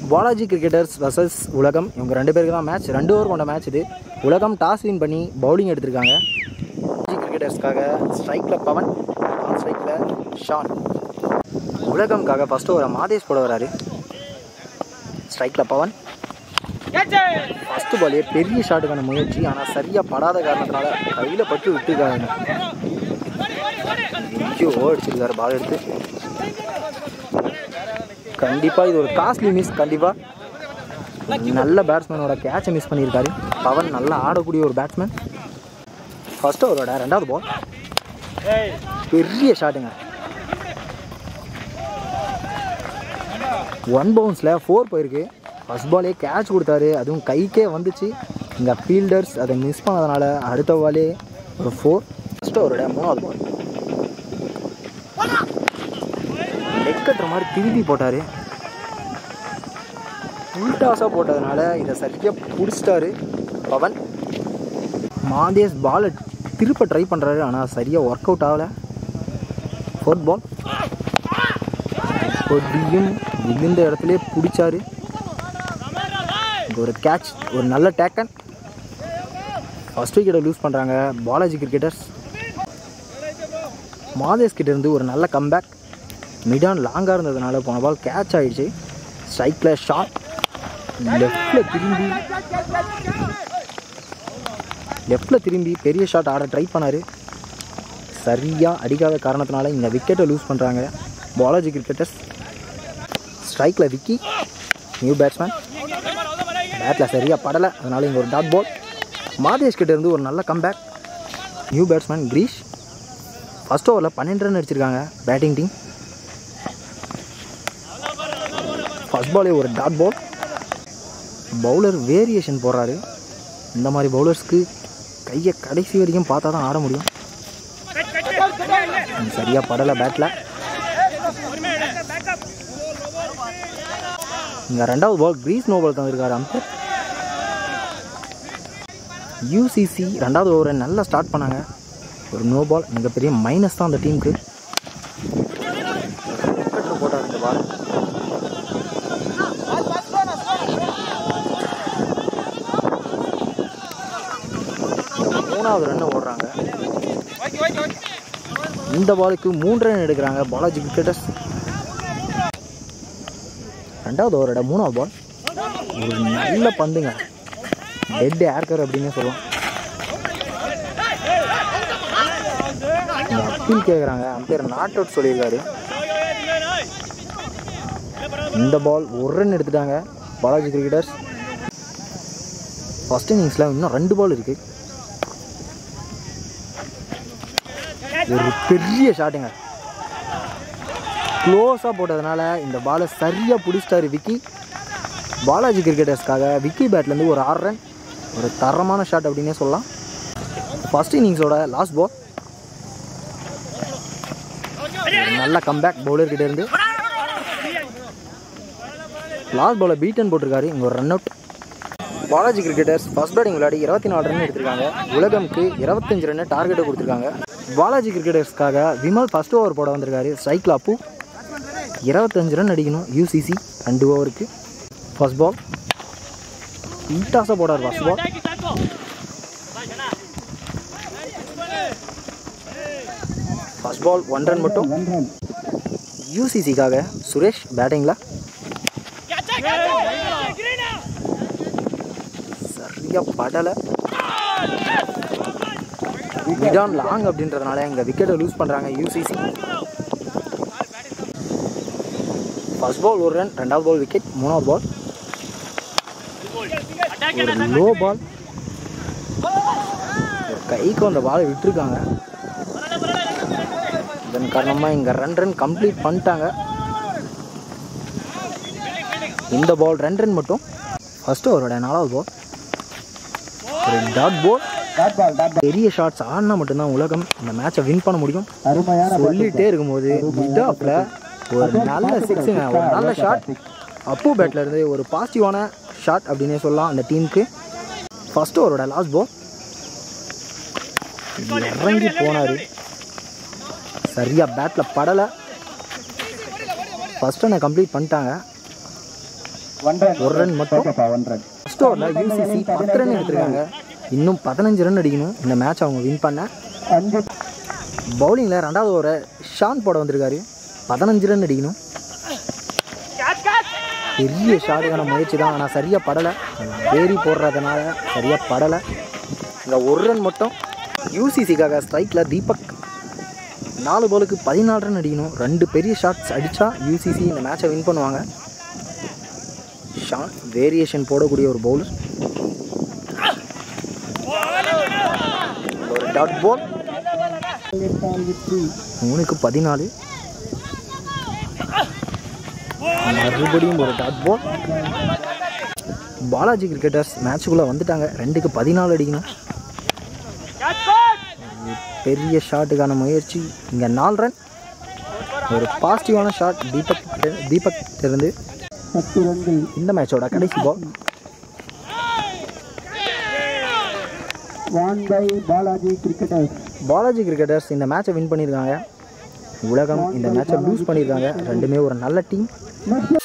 Balaji cricketers versus உலகம் இவங்க ரெண்டு பேருக்கு தான் மேட்ச் ரெண்டு ஓவர் கொண்ட மேட்ச் இது உலகம் டாஸ் வின் பண்ணி பவுலிங் எடுத்திருக்காங்க பாலாஜி கிரிக்கெட்டர்ஸ்க்காக ஸ்ட்ரைக்கில் பவன் ஆன் ஸ்ட்ரைக்கில் ஷான் உலகம்காக ஃபஸ்ட்டு ஒரு மாதேஷ் போட வராரு ஸ்ட்ரைக்கில் பவன் ஃபஸ்ட்டு பாலே பெரிய ஷாட்டுக்கான முயற்சி ஆனால் சரியாக படாத காரணத்தினால கையில் பட்டு விட்டுருக்காங்க எங்கேயோ அடிச்சிருக்காரு பால் எடுத்து கண்டிப்பாக இது ஒரு காஸ்ட்லி மிஸ் கண்டிப்பாக நல்ல பேட்ஸ்மேனோட கேட்சை மிஸ் பண்ணியிருக்காரு பவன் நல்லா ஆடக்கூடிய ஒரு பேட்ஸ்மேன் ஃபர்ஸ்ட் ஓவரோட ரெண்டாவது பால் பெரிய ஷாட்டுங்க ஒன் பவுன்ஸில் ஃபோர் போயிருக்கு ஃபஸ்ட் பாலே கேட்ச் கொடுத்தாரு அதுவும் கைக்கே வந்துச்சு இங்கே ஃபீல்டர்ஸ் அதை மிஸ் பண்ணதுனால அடுத்த பாலே ஒரு ஃபோர் ஃபஸ்ட் ஓவரோட மூணாவது பால் லெக் கட்டுற மாதிரி திருப்பி போட்டார் உல்டாஸாக போட்டதுனால இதை சரியாக பிடிச்சிட்டாரு பவன் மாதேஷ் பாலை திருப்ப ட்ரை பண்ணுறாரு ஆனால் சரியாக ஒர்க் அவுட் ஆகலை ஃபோர்த் பால் கொடியும் விழுந்த இடத்துல பிடிச்சாரு இங்க ஒரு கேட்ச் ஒரு நல்ல டேக்கன் ஃபர்ஸ்ட் விக்கெட்டை லூஸ் பண்ணுறாங்க பாலாஜி கிரிக்கெட்டர்ஸ் மாதேஷ் கிட்ட இருந்து ஒரு நல்ல கம்பேக் மிடான் லாங்காக இருந்ததுனால போன பால் கேட்ச் ஆயிடுச்சு ஸ்ட்ரைக்கில் ஷாட் லெஃப்டில் திரும்பி லெஃப்டில் திரும்பி பெரிய ஷாட் ஆட ட்ரை பண்ணார் சரியாக அடிக்காத காரணத்தினால இந்த விக்கெட்டை லூஸ் பண்ணுறாங்க பாலாஜி கிரிக்கெட்டர்ஸ் ஸ்ட்ரைக்கில் விக்கி நியூ பேட்ஸ்மேன் பேட்டில் சரியாக படலை அதனால் இங்கே ஒரு டாட் பால் மாதேஷ் கிட்ட இருந்து ஒரு நல்ல comeback new batsman Girish first ஓவரில் பன்னெண்டு ரன் அடிச்சிருக்காங்க பேட்டிங் டீம் ஃபர்ஸ்ட் பாலே ஒரு டாட் பால் பவுலர் வேரியேஷன் போடுறாரு இந்த மாதிரி பவுலர்ஸ்க்கு கையை கடைசி வரைக்கும் பார்த்தா தான் ஆட முடியும் சரியாக படலை பேட்டில் இங்கே ரெண்டாவது பால் கிரீஸ் நோபல் தந்திருக்காரு அம்பர் யூசிசி ரெண்டாவது ஓவரை நல்லா ஸ்டார்ட் பண்ணாங்க ஒரு நோ பால் மிகப்பெரிய மைனஸ் தான் அந்த டீமுக்கு போட்டார் இந்த பால் மூணாவது ரன் ஓடுறாங்க இந்த பாலுக்கு மூன்று ரன் எடுக்கிறாங்க பாலாஜி கிரிக்கெட்டர்ஸ் ரெண்டாவது ஓவரோட மூணாவது பால் ஒரு நல்ல பந்துங்க டெட் ஏர்கர் அப்படின்னு சொல்லலாம் அப்பீல் கேட்குறாங்க அம்பையர் நாட் அவுட் சொல்லியிருக்காரு இந்த பால் ஒரு ரன் எடுத்துட்டாங்க பாலாஜி கிரிக்கெட்டர்ஸ் ஃபர்ஸ்ட் இன்னிங்ஸில் இன்னும் ரெண்டு பால் இருக்கு ஒரு பெரிய ஷாட்டுங்க க்ளோஸாக போட்டதுனால இந்த பாலை சரியாக பிடிச்சிட்டாரு விக்கி பாலாஜி கிரிக்கெட்டர்ஸ்க்காக விக்கி பேட்லேருந்து ஒரு ஆறு ரன் ஒரு தரமான ஷாட் அப்படின்னே சொல்லலாம் ஃபர்ஸ்ட் இன்னிங்ஸோட லாஸ்ட் பால் ஒரு நல்ல கம்பேக் பவுலர்கிட்ட இருந்து லாஸ்ட் பாலை பீட்டன் போட்டிருக்காரு இங்கே ஒரு run out Balaji cricketers first batting விளையாடி இருபத்தி நாலு ரன் எடுத்திருக்காங்க உலகம்க்கு இருபத்தஞ்சு ரன் டார்கெட்டை கொடுத்துருக்காங்க பாலாஜி கிரிக்கெட்டர்ஸ்க்காக விமல் ஃபர்ஸ்ட் ஓவர் போட வந்திருக்காரு ஸ்ட்ரைக்கில் அப்பு இருபத்தஞ்சு ரன் அடிக்கணும் யூசிசி ரெண்டு ஓவருக்கு ஃபர்ஸ்ட் பால் இன்டாஸாக போடார் first ball first ball one run மட்டும் யூசிசிக்காக சுரேஷ் பேட்டிங்கில் சரியாக படலை மிடான் லாங் அப்படின்றதுனால இங்கே விக்கெட்டை லூஸ் பண்ணுறாங்க யூசிசி ஃபர்ஸ்ட் பால் ஒரு ரன் ரெண்டாவது பால் விக்கெட் மூணாவது பால் ஒரு லோ பால் ஒரு கைக்கு அந்த பாலை விட்டுருக்காங்க இதன் காரணமாக இங்கே ரன் ரன் கம்ப்ளீட் பண்ணிட்டாங்க இந்த பால் ரெண்டு ரன் மட்டும் ஃபர்ஸ்ட் ஓவரோட நாலாவது பால் ஒரு டாட் பால் பெரிய ஷாட்ஸ் ஆடினா மட்டும்தான் உலகம் இந்த மேட்சை வின் பண்ண முடியும் சொல்லிட்டே இருக்கும்போது மிட் ஆஃப்ல ஒரு நல்ல சிக்ஸுங்க ஒரு நல்ல ஷாட் அப்பு பேட்ல இருந்து ஒரு பாசிட்டிவான ஷாட் அப்படின்னே சொல்லலாம் அந்த டீமுக்கு ஃபர்ஸ்ட் ஓவரோட லாஸ்ட் பால் இறங்கி போனார் சரியாக பேட்டில் படலை ஃபஸ்ட் ரன்னை கம்ப்ளீட் பண்ணிட்டாங்க ஒன் ரன் ஒரு ரன் மட்டும் ஓகேப்பா ஒன் ரன் ஃபஸ்ட் ஓவரில் யூசிசி பத்து ரன் எடுத்திருக்காங்க இன்னும் பதினஞ்சு ரன் அடிக்கணும் இந்த மேட்ச் அவங்க வின் பண்ண அஞ்சு பவுலிங்கில் ரெண்டாவது ஓவரை ஷான் போட வந்திருக்காரு பதினஞ்சு ரன் அடிக்கணும் பெரிய ஷாட்டுக்கான முயற்சி தான் ஆனால் சரியாக படலை வேரி போடுறதுனால சரியாக படலை இங்கே ஒரு ரன் மட்டும் யூசிசிக்காக ஸ்ட்ரைக்கில் தீபக் நாலு பாலுக்கு பதினாலு ரன் அடிக்கணும் ரெண்டு பெரிய ஷாட்ஸ் அடித்தா யூசிசி இந்த மேட்சை வின் பண்ணுவாங்க ஷாட் வேரியேஷன் போடக்கூடிய ஒரு பவுலர் ஒரு டாட் பால் மூணுக்கு பதினாலு மறுபடியும் ஒரு டாட் பால் பாலாஜி கிரிக்கெட்டர்ஸ் மேட்சுக்குள்ளே வந்துட்டாங்க ரெண்டுக்கு பதினாலு அடிக்கணும் ஒரு பெரிய ஷாட்டுக்கான முயற்சி இங்கே நாலு ரன் ஒரு பாசிட்டிவான ஷாட் தீபக் கிட்ட- தீபக் கிட்ட இருந்து பத்து ரன்கள் இந்த மேட்சோட கடைசி ball won by Balaji cricketers Balaji cricketers இந்த மேட்சை வின் பண்ணியிருக்காங்க உலகம் இந்த மேட்சை லூஸ் பண்ணியிருக்காங்க ரெண்டுமே ஒரு நல்ல டீம் நெக்ஸ்ட்